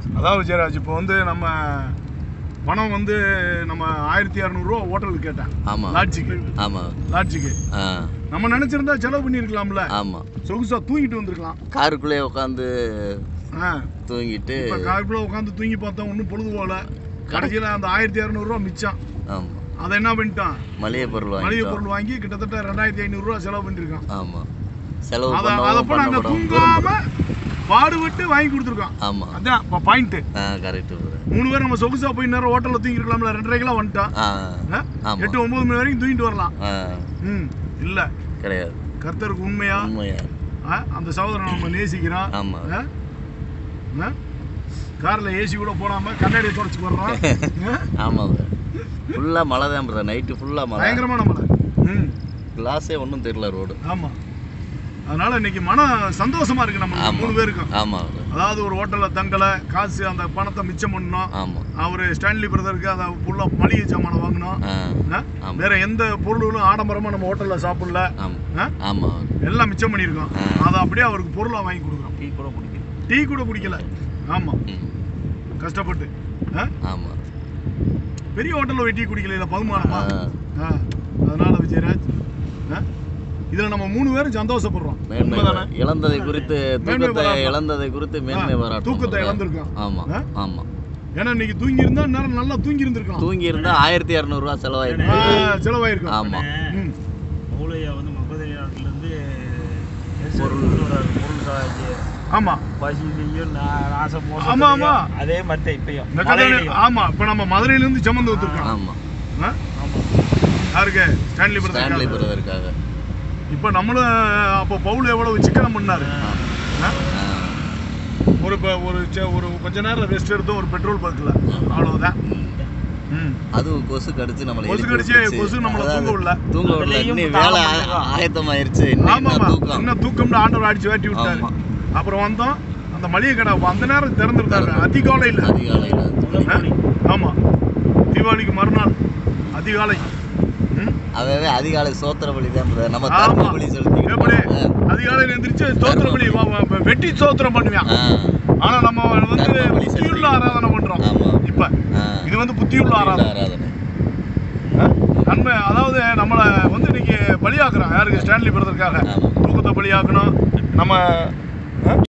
அதாவது விஜயராஜ் இப்போ வந்து நம்ம பணம் வந்து நம்ம ஆயிரத்தி இரநூறுவா ஹோட்டலுக்கு கேட்டேன் ஆமா லாட்ஜுக்கு ஆமா லாட்ஜுக்கு ஆ நம்ம நினைச்சிருந்தா செலவு பண்ணியிருக்கலாம்ல ஆமா சொகுசா தூங்கிட்டு வந்திருக்கலாம் காருக்குள்ளே உட்காந்து ஆ தூங்கிட்டு இப்போ காருக்குள்ள உட்காந்து தூங்கி பார்த்தா ஒன்றும் பொழுது போகல கடைசியில் அந்த ஆயிரத்தி இரநூறுவா மிச்சம் ஆமா அதை என்ன பண்ணிட்டான் மளிகை பொருள் மளிகை வாங்கிட்டோம் பொருள் வாங்கி கிட்டத்தட்ட ரெண்டாயிரத்தி ஐநூறுரூவா செலவு பண்ணியிருக்கான் ஆமா செலவு அதை பண்ணவும் அதப்போ நாங்கள் பண்ணப்படும் தூங்காம பாடுபட்டு வாங்கி கொடுத்துருக்கோம் ஆமா அதான் இப்போ பாயிண்ட்டு ஆ கரெக்ட் மூணு பேர் நம்ம சொகுசா போய் நேரம் ஹோட்டலில் தூங்கிருக்கலாம்ல ரெண்டரைக்கெல்லாம் வந்துட்டான் ஆ ஆ? ஆமா. எட்டு ஒன்பது மணி வரைக்கும் தூங்கிட்டு வரலாம் ஆ ம் இல்லை கிடையாது கர்த்தருக்கு உண்மையா உண்மையா ஆ? அந்த சகோதரன் நம்ம நேசிக்கிறான் ஆமா ஆ? ஆ? கார்ல ஏசி கூட போடாம கண்ணாடியை தொடச்சு வர்றோம் ஆ? ஆமா ஃபுல்லா மழை தான் பிரதர் நைட்டு ஃபுல்லா மழை பயங்கரமா நம்மள ம் கிளாஸே ஒன்றும் தெரியல ரோடு ஆமா அதனால இன்னைக்கு மன சந்தோஷமா இருக்கு நம்ம ஆமா மூணு பேருக்கும் ஆமா அதாவது ஒரு ஹோட்டல்ல தங்கல காசு அந்த பணத்தை மிச்சம் பண்ணோம் ஆமா அவரு ஸ்டான்லி பிரதருக்கு அதை ஃபுல்லா மளிகை சாமானை வாங்கினோம் ஆ ஆ? ஆமா. வேற எந்த பொருளும் ஆடம்பரமா நம்ம ஹோட்டல்ல சாப்பிடல ஆமா ஆ? ஆமா எல்லாம் மிச்சம் பண்ணியிருக்கோம் ஆ. அதை அப்படியே அவருக்கு பொருளா வாங்கி கொடுக்குறோம் டீ கூட குடிக்கல டீ கூட குடிக்கல ஆமா ம் கஷ்டப்பட்டு ஆ? ஆமா பெரிய ஹோட்டல்ல போய் டீ குடிக்கல இல்ல பகுமானமா ஆ. ஆ. அதனால விஜயராஜ் ஆ? இதுல நம்ம மூணு பேரும் சந்தோஷப்படுறோம் மேன்மை உண்மைதானே? பாரா- இழந்ததை குறித்து மேன்மை தூக்கத்தை பாராட்டணும். இழந்ததை குறித்து மேன்மை ஆ, பாராட்டும் தூக்கத்தை brother. இழந்திருக்கோம். ஆமா ஆ? ஆமா ஏன்னா இன்னைக்கு தூங்கி இருந்தா நேரம் நல்லா தூங்கி இருந்திருக்கலாம் தூங்கி இருந்தா ஆயிரத்தி இரநூறுவா செலவாயிருக்கு செலவாயிருக்கும் ஆமா ம். மூளையை வந்து முப்பது நாட்டிலேருந்து பொருள். பொருள் பொருள் சார்ஜ் ஆமா பசிலையும் நாசம் ஆமா, ஆமா. அதே மாதிரி தான் இப்பயும் இந்த கதையில மழையிலையும். ஆமா இப்ப நம்ம மதுரையில இருந்து சுமந்து வந்திருக்கோம் ஆமா ஆ? ஆமா. யாருக்கு ஸ்டான்லி ஸ்டான்லி பிரதர் பிரதருக்காக இப்ப நம்மளும் அப்போ பவுல் எவ்வளவு சிக்கனம் பண்ணாரு ஆ? ஆ. ஒரு ப- ஒரு செ- ஒரு கொஞ்ச நேரம் ரெஸ்ட் எடுத்தோம் ஒரு பெட்ரோல் பங்க்ல அவ்வளவுதான் ம். ம். அதுவும் கொசு கடிச்சு நம்மளை கொசு எழுப்பி கடிச்சு, விட்டுச்சு. கொசு நம்மளை அதாவது தூங்க விடல. தூங்க விடல அதுலயும் இன்னும் தாளம் வேலை ஆ- பண்ணிருக்கான். ஆயத்தமாயிருச்சு இன்னும் ஆமாமா என்ன தூக்கம் இன்னும் தூக்கம்னு ஆண்டவர் அடிச்சு வேட்டி விட்டாரு ஆமா. அப்புறம் வந்தோம் அந்த மளிகை கடை அப்ப அந்த நேரம் திறந்துருந்தாரு அதிகாலையில் அதிகாலையில ஆமா தீபாவளிக்கு மறுநாள் அதிகாலை ம்? அதாவது அதிகாலை சோத்திர பலி தான் brother. நம்ம ஆமா. தர்ம பலி எப்படி செலுத்தி அதிகாலையில் எந்திரிச்சு ஸ்தோத்திர பலி வ- வ- வெட்டி ஸ்தோத்திரம் பண்ணுவேன் ஆனா நம்ம வந்து தர்ம பலி புத்தியுள்ள செலுத்தி. ஆராதனை பண்றோம் ஆமா. இப்ப இது வந்து புத்தியுள்ள ஆராதனை ஆராதனை நன்மை அதாவது நம்மளை வந்து இன்னைக்கு பலியாக்குறோம் யாருக்கு ஸ்டான்லி பிரதருக்காக ஆமா. தூக்கத்தை பலியாக்கணும் நம்ம